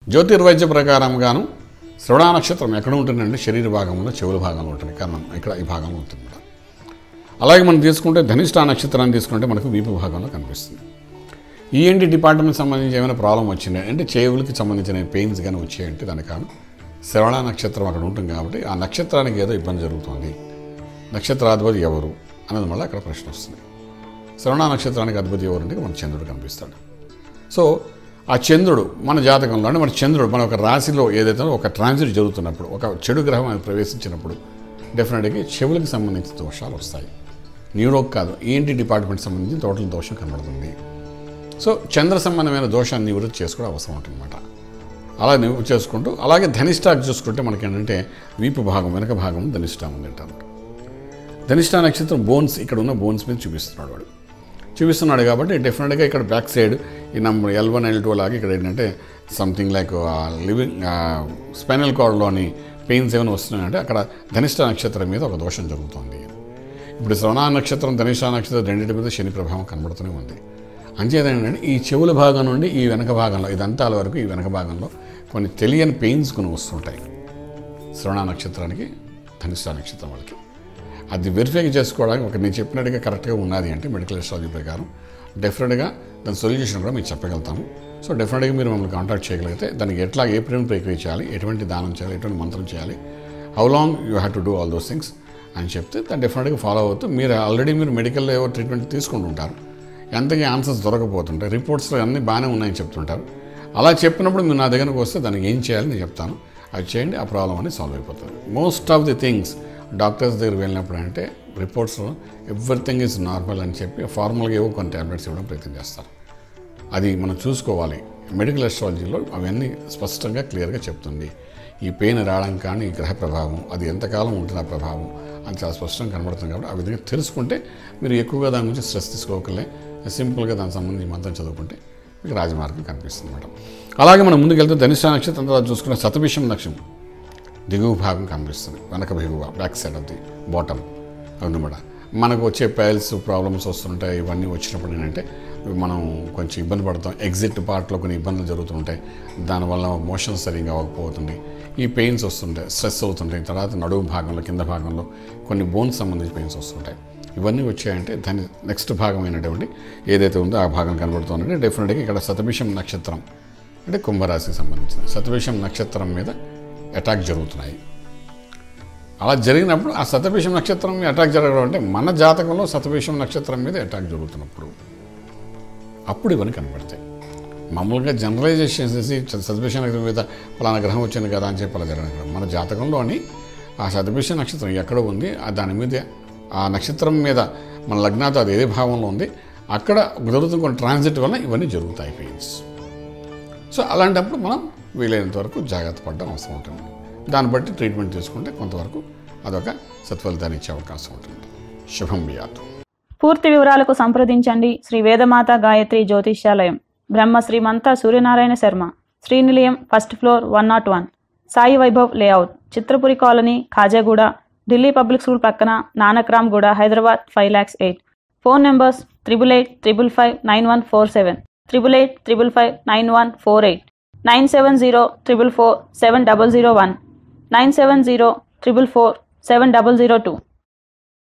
జ్యోతిర్వైద్య ప్రకారంగాను శ్రవణ నక్షత్రం ఎక్కడ ఉంటుందంటే శరీర భాగంలో చెవుల భాగంలో ఉంటుంది కర్ణం ఇక్కడ ఈ భాగంలో ఉంటుంది అలాగే మనం తీసుకుంటే ధనిష్ట నక్షత్రాన్ని తీసుకుంటే మనకు వీపు భాగంలో కనిపిస్తుంది ఈఎన్టీ డిపార్ట్మెంట్ సంబంధించి ఏమైనా ప్రాబ్లం వచ్చింది అంటే చెవులకి సంబంధించిన పెయిన్స్ కానీ వచ్చాయంటే దానికి కారణం శ్రవణ నక్షత్రం అక్కడ ఉంటుంది కాబట్టి ఆ నక్షత్రానికి ఏదో ఇబ్బంది జరుగుతుంది నక్షత్రాధిపతి ఎవరు అన్నది మళ్ళీ అక్కడ ప్రశ్న వస్తుంది శ్రవణ నక్షత్రానికి అధిపతి ఎవరు అంటే మన చంద్రుడు కనిపిస్తాడు సో ఆ చంద్రుడు మన జాతకంలో అంటే మన చంద్రుడు మన ఒక రాశిలో ఏదైతే ఒక ట్రాన్సిట్ జరుగుతున్నప్పుడు ఒక చెడు గ్రహం అది ప్రవేశించినప్పుడు డెఫినెట్గా చెవులకు సంబంధించిన దోషాలు వస్తాయి న్యూరోక్ కాదు ఏంటి డిపార్ట్మెంట్ సంబంధించి టోటల్ దోషం కనబడుతుంది సో చంద్ర సంబంధమైన దోషాన్ని నివృత్తి చేసుకోవడం అవసరం ఉంటుందన్నమాట అలా నివృత్తి చేసుకుంటూ అలాగే ధనిష్టాకి చూసుకుంటే మనకి ఏంటంటే వీపు భాగం వెనక భాగం ధనిష్టా ఉంది అంటారు ధనిష్ట నక్షత్రం బోన్స్ ఇక్కడ ఉన్న బోన్స్ మీద చూపిస్తున్నాడు వాడు చూపిస్తున్నాడు కాబట్టి డెఫినెట్గా ఇక్కడ బ్యాక్ సైడ్ ఈ number L one L two లాగా ఇక్కడ ఏంటంటే సంథింగ్ లైక్ లివింగ్ స్పైనల్ కార్డ్లోని పెయిన్స్ ఏమైనా వస్తున్నాయంటే అక్కడ ధనిష్ట నక్షత్రం మీద ఒక దోషం జరుగుతుంది ఇప్పుడు శ్రవణ నక్షత్రం ధనిష్ట నక్షత్రం రెండింటి మీద శని ప్రభావం కనబడుతూనే ఉంది అంచేత ఏంటంటే ఈ చెవుల భాగం నుండి ఈ వెనక భాగంలో ఇదంతాల వరకు ఈ వెనక భాగంలో కొన్ని తెలియని పెయిన్స్ కొన్ని వస్తుంటాయి శ్రవణ నక్షత్రానికి ధనిష్ట నక్షత్రం వాళ్ళకి అది వెరిఫై చేసుకోవడానికి ఒక నేను చెప్పినట్టుగా కరెక్ట్గా ఉన్నది అంటే మెడికల్ ఎస్ట్రాలజీ ప్రకారం డెఫినెట్గా దాని సొల్యూషన్ కూడా మీకు చెప్పగలుగుతాము సో డెఫినెట్గా మీరు మమ్మల్ని కాంటాక్ట్ చేయగలిగితే దానికి ఎట్లా ఏ ప్రేమ ప్రక్రియ చేయాలి ఎటువంటి దానం చేయాలి ఎటువంటి మంత్రం చేయాలి how long you have to do all those things అని చెప్తే దాన్ని డెఫినెట్గా ఫాలో అవుతూ మీరు ఆల్రెడీ మీరు మెడికల్ ఏవో ట్రీట్మెంట్ తీసుకుంటుంటారు ఎంతకీ ఆన్సర్స్ దొరకపోతుంటాయి రిపోర్ట్స్లో అన్నీ బాగానే ఉన్నాయని చెప్తుంటారు అలా చెప్పినప్పుడు మీరు నా దగ్గరకు వస్తే దానికి ఏం చేయాలి నేను చెప్తాను అది చేయండి ఆ ప్రాబ్లం అనేది సాల్వ్ అయిపోతుంది most of the things doctors దగ్గర వెళ్ళినప్పుడు అంటే రిపోర్ట్స్లో ఎవ్రీథింగ్ ఈజ్ నార్మల్ అని చెప్పి ఫార్మల్గా ఏవో కొన్ని ట్యాబ్లెట్స్ ఇవ్వడం ప్రయత్నం చేస్తారు అది మనం చూసుకోవాలి మెడికల్ అస్ట్రాలజీలో అవన్నీ స్పష్టంగా క్లియర్గా చెప్తుంది ఈ పెయిన్ రావడం కానీ ఈ గ్రహ ప్రభావం అది ఎంతకాలం ఉంటుంది ఆ ప్రభావం అని చాలా స్పష్టంగా కనబడుతుంది కాబట్టి ఆ విధంగా తెలుసుకుంటే మీరు ఎక్కువగా దాని గురించి స్ట్రెస్ తీసుకోకలే సింపుల్గా దానికి సంబంధించి మంత్రం చదువుకుంటే మీకు రాజమార్గం కనిపిస్తుంది మేడం అలాగే మనం ముందుకెళ్తే ధనిష్ట నక్షత్రం తర్వాత చూసుకున్న శతభిషం నక్షత్రం దిగువ భాగం కనిపిస్తుంది వెనక దిగువ back side of the bottom అనమాట మనకు వచ్చే పైల్స్ ప్రాబ్లమ్స్ వస్తుంటాయి ఇవన్నీ వచ్చినప్పుడు ఏంటంటే మనం కొంచెం ఇబ్బంది పడతాం ఎగ్జిట్ పార్ట్లో కొన్ని ఇబ్బందులు జరుగుతుంటాయి దానివల్ల మోషన్స్ సరిగ్గా అవ్వకపోతుంది ఈ పెయిన్స్ వస్తుంటాయి స్ట్రెస్ అవుతుంటాయి తర్వాత నడుము భాగంలో కింద భాగంలో కొన్ని బోన్స్ సంబంధించి పెయిన్స్ వస్తుంటాయి ఇవన్నీ వచ్చాయంటే దాని నెక్స్ట్ భాగమైనటువంటి ఏదైతే ఉందో ఆ భాగం కనబడుతుందంటే డెఫినెట్గా ఇక్కడ శతభిషం నక్షత్రం అంటే కుంభరాశికి సంబంధించింది శతభిషం నక్షత్రం మీద అటాక్ జరుగుతున్నాయి అలా జరిగినప్పుడు ఆ శతభిషం నక్షత్రం మీద అటాక్ జరగడం అంటే మన జాతకంలో శతభిషం నక్షత్రం మీద అటాక్ జరుగుతున్నప్పుడు అప్పుడు ఇవన్నీ కనబడతాయి మామూలుగా జనరలైజేషన్ చేసి శతభిష నక్షత్రం మీద ఫలానా గ్రహం వచ్చింది కదా అని చెప్పి అలా జరగడం కాదు. మన జాతకంలోని ఆ శతభిష నక్షత్రం ఎక్కడ ఉంది ఆ దాని మీద ఆ నక్షత్రం మీద మన లగ్నాతో అది ఏ భావంలో ఉంది అక్కడ జరుగుతున్న కొన్ని ట్రాన్సిట్ వల్ల ఇవన్నీ జరుగుతాయి పెయిన్స్ సో అలాంటప్పుడు మనం వీలైనంత వరకు జాగ్రత్త పడడం అవసరం ఉంటుంది దాన్ని బట్టి ట్రీట్మెంట్ తీసుకుంటే కొంతవరకు అదొక సత్ఫలితాన్ని ఇచ్చే అవకాశం ఉంటుంది శుభం బియాతు పూర్తి వివరాలకు సంప్రదించండి Shri Vedamata Gayatri Jyotishyalayam Brahma Srimantha Suryanarayana Sharma Srinilayam first floor one nought one Sai Vaibhav layout Chitrapuri colony Khajaguda Delhi public school పక్కన Nanakramguda Hyderabad five lakhs eight phone numbers triple eight triple five nine one four seven triple eight triple five nine one four eight nine seven zero triple four seven double zero one nine seven zero triple four seven double zero two